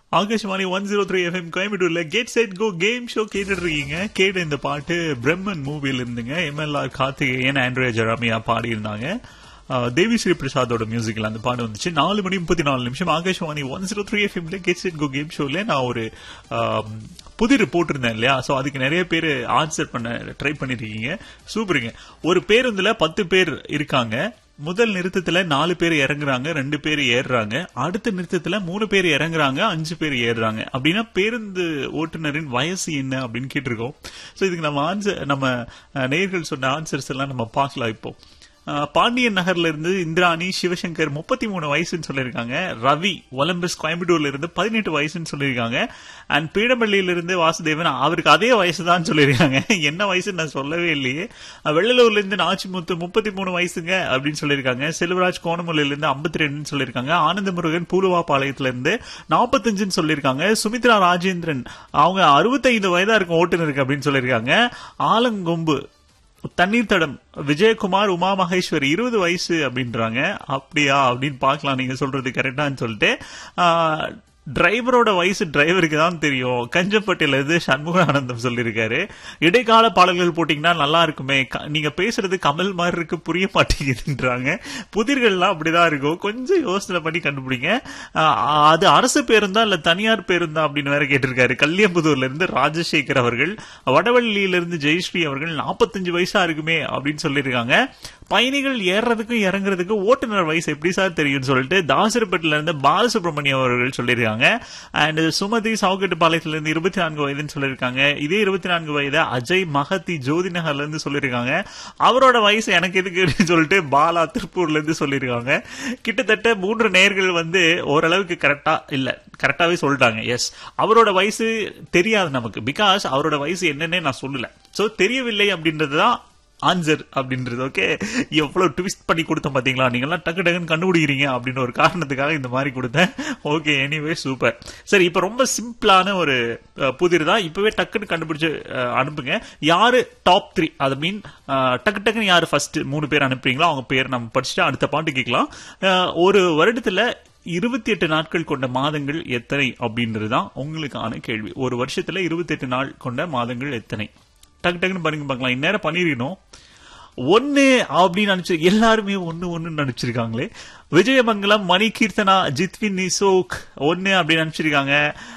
Akashvani one zero three FM கோயம்புத்தூர்ல get set go game show கேட்டுட்டு இருக்கீங்க கேட்ட இந்த பாட்டு பிரம்மன் மூவில இருந்துங்க எம்எல்ஆர் கார்த்திகேயன் ஆண்ட்ரியா ஜெராமியா பாடியிருந்தாங்க ஆஹ் தேவி ஸ்ரீ பிரசாதோட மியூசிக்ல அந்த பாட்டு வந்துச்சு நாலு மணி முப்பத்தி நாலு நிமிஷம் ஆகாஷ்வாணி ஒன் ஜீரோ த்ரீ எஃப்எம்ல கெட் செட் கோ கேம் ஷோல நான் ஒரு ஆம், புதிர் போட்டிருந்தேன் இல்லையா சோ அதுக்கு நிறைய பேர் ஆன்சர் பண்ண ட்ரை பண்ணிருக்கீங்க சூப்பருங்க ஒரு பேருந்துல பத்து பேர் இருக்காங்க முதல் நிறுத்தத்துல நாலு பேர் இறங்குறாங்க ரெண்டு பேர் ஏறுறாங்க அடுத்த நிறுத்தத்துல மூணு பேர் இறங்குறாங்க அஞ்சு பேர் ஏறுறாங்க அப்படின்னா பேருந்து ஓட்டுநரின் வயசு என்ன அப்படின்னு கேட்டிருக்கோம் சோ இதுக்கு நம்ம ஆன்சர் நம்ம அஹ், நேயர்கள் சொன்ன ஆன்சர்ஸ் எல்லாம் நம்ம பார்க்கலாம் இப்போ அஹ், பாண்டியன் நகர்ல இருந்து இந்திராணி சிவசங்கர் முப்பத்தி மூணு வயசுன்னு சொல்லியிருக்காங்க ரவி ஒலம்பஸ் கோயம்புத்தூர்ல இருந்து பதினெட்டு வயசுன்னு சொல்லியிருக்காங்க அண்ட் பீடமல்லியில இருந்து வாசுதேவன் அவருக்கு அதே வயசு தான் சொல்லியிருக்காங்க என்ன வயசுன்னு நான் சொல்லவே இல்லையே அஹ், வெள்ளலூர்ல இருந்து நாச்சிமுத்து முப்பத்தி மூணு வயசுங்க அப்படின்னு சொல்லியிருக்காங்க செல்வராஜ் கோணமலையில இருந்து ஐம்பத்தி ரெண்டுன்னு சொல்லியிருக்காங்க ஆனந்த முருகன் பூலுவாபாளையத்துல இருந்து நாற்பத்தஞ்சுன்னு சொல்லியிருக்காங்க சுமித்ரா ராஜேந்திரன் அவங்க அறுபத்தைந்து வயதா இருக்கும் ஓட்டுநருக்கு அப்படின்னு சொல்லியிருக்காங்க ஆலங்கொம்பு தண்ணீர் தடம் விஜயகுமார் உமா மகேஸ்வரி இருபது வயசு அப்படின்றாங்க அப்படியா அப்படின்னு பார்க்கலாம் நீங்க சொல்றது கரெக்டான்னு சொல்லிட்டு ஆஹ், டிரைவரோட வயசு டிரைவருக்கு தான் தெரியும் கஞ்சப்பட்டியில இருந்து சண்முகானந்தம் சொல்லியிருக்காரு இடைக்கால பாடல்கள் போட்டீங்கன்னா நல்லா இருக்குமே க- நீங்க பேசுறது கமல் மாதிரி இருக்கு புரிய மாட்டேங்குதுன்றாங்க புதிர்கள்லாம் அப்படிதான் இருக்கும் கொஞ்சம் யோசனை பண்ணி கண்டுபிடிங்க ஆஹ், அது அரசு பேருந்தா இல்ல தனியார் பேருந்தா அப்படின்னு வேற கேட்டிருக்காரு கல்யாம்புதூர்ல இருந்து ராஜசேகர் அவர்கள் வடவள்ளியில இருந்து ஜெயஸ்ரீ அவர்கள் 45 வயசா இருக்குமே அப்படின்னு சொல்லியிருக்காங்க பயணிகள் ஏறுறதுக்கும் இறங்குறதுக்கும் ஓட்டுநர் வயசு எப்படி சார் தெரியும்னு சொல்லிட்டு தாசரப்பட்டில இருந்து பாலசுப்ரமணியம் அவர்கள் சொல்லியிருக்காங்க அண்ட் சுமதி சாவுக்கட்டுப்பாளையத்துல இருந்து இருபத்தி நான்கு வயதுன்னு சொல்லியிருக்காங்க இதே இருபத்தி நான்கு வயது அஜய் மகத்தி ஜோதி நகர்ல இருந்து சொல்லியிருக்காங்க அவரோட வயசு எனக்கு எதுக்குன்னு சொல்லிட்டு பாலா திருப்பூர்ல இருந்து சொல்லியிருக்காங்க கிட்டத்தட்ட மூன்று நேர்கள் வந்து ஓரளவுக்கு கரெக்டா இல்ல கரெக்டாவே சொல்லிட்டாங்க எஸ் அவரோட வயசு தெரியாது நமக்கு பிகாஸ் அவரோட வயசு என்னன்னே நான் சொல்லல சோ தெரியவில்லை அப்படின்றதுதான் ஆன்சர் அப்படின்றது ஓகே எவ்வளவு ட்விஸ்ட் பண்ணி கொடுத்தோம் பாத்தீங்களா நீங்க எல்லாம் டக்கு டக்குன்னு கண்டுபிடிக்கிறீங்க அப்படின்னு ஒரு காரணத்துக்காக இந்த மாதிரி கொடுத்தேன் ஓகே எனிவே சூப்பர் சரி இப்ப ரொம்ப சிம்பிளான ஒரு அஹ், புதிர் தான் இப்பவே டக்குன்னு கண்டுபிடிச்சு அஹ், அனுப்புங்க யாரு டாப் த்ரீ அது மீன் டக்கு டக்குன்னு யாரு ஃபர்ஸ்ட் மூணு பேர் அனுப்புறீங்களோ அவங்க பேர் நம்ம படிச்சுட்டு அடுத்த பாட்டு கேட்கலாம் அஹ், ஒரு வருடத்துல இருபத்தி எட்டு நாட்கள் கொண்ட மாதங்கள் எத்தனை அப்படின்றது தான் உங்களுக்கான கேள்வி ஒரு வருஷத்துல இருபத்தி எட்டு நாள் கொண்ட மாதங்கள் எத்தனை டக்கு டக்குன்னு பாருங்க பார்க்கலாம் இந்நேரம் பண்ணிருக்கணும் ஒன்னு அப்படின்னு நினைச்சு எல்லாருமே ஒன்னு ஒன்னு நினைச்சிருக்காங்களே விஜயமங்கலம் மணி கீர்த்தனா ஜித்வின் நிசோக் ஒன்னு அப்படின்னு நினைச்சிருக்காங்க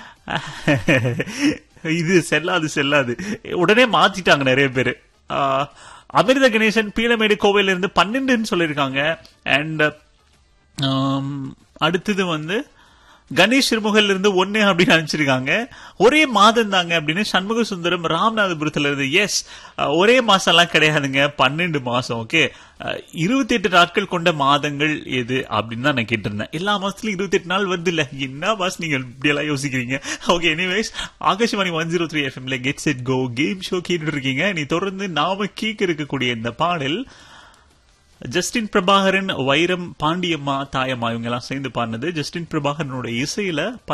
இது செல்லாது செல்லாது உடனே மாத்திட்டாங்க நிறைய பேர் அமிர்த கணேசன் பீளமேடு கோவையில இருந்து பன்னெண்டுன்னு சொல்லியிருக்காங்க அண்ட் அடுத்தது வந்து கணேஷ் சிறுமுகல் இருந்து ஒன்னு அப்படின்னு நினைச்சிருக்காங்க ஒரே மாதம் தாங்க அப்படின்னு சண்முக சுந்தரம் ராமநாதபுரத்துல இருந்து எஸ் ஒரே மாசம் எல்லாம் கிடையாதுங்க பன்னெண்டு மாசம் ஓகே இருபத்தி எட்டு நாட்கள் கொண்ட மாதங்கள் எது அப்படின்னு தான் நான் கேட்டிருந்தேன் எல்லா மாசத்துலயும் இருபத்தி எட்டு நாள் வருது இல்ல என்ன மாசம் நீங்க இப்படி எல்லாம் யோசிக்கிறீங்க okay anyways Akashvani one zero three எஃப்எம்ல get set go game show கேட்டுட்டு இருக்கீங்க நீ தொடர்ந்து நாம கேட்க இருக்கக்கூடிய இந்த பாடல் ஜஸ்டின் பிரபாகரன் வைரம் பாண்டியம்மா தாயம்மா இவங்க எல்லாம் சேர்ந்து பாடினது ஜஸ்டின் பிரபாகரனோட இசையில